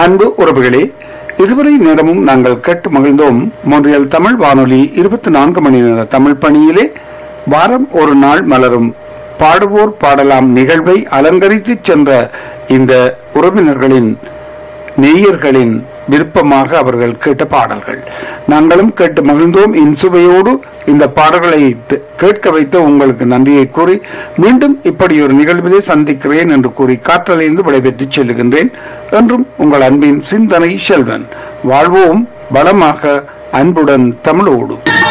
அன்பு உறவுகளே இதுவரை நேரமும் நாங்கள் கேட்டு மகிழ்ந்தோம் மொன்றியல் தமிழ் வானொலி இருபத்தி நான்கு மணி நேர தமிழ் பணியிலே வாரம் ஒரு நாள் மலரும் பாடுவோர் பாடலாம் நிகழ்வை அலங்கரித்துச் சென்ற இந்த உறவினர்களின் நேயர்களின் விருப்பமாக அவர்கள் கேட்ட பாடல்கள் நாங்களும் கேட்டு மகிழ்ந்தோம் இன்சுவையோடு இந்த பாடல்களை த- கேட்க வைத்த உங்களுக்கு நன்றியை கூறி மீண்டும் இப்படி ஒரு நிகழ்விலே சந்திக்கிறேன் என்று கூறி காற்றலைந்து விடைபெற்றுச் செல்லுகின்றேன் என்றும் உங்கள் அன்பின் சிந்தனை செல்வன் வாழ்வோம் வளமாக அன்புடன் தமிழோடு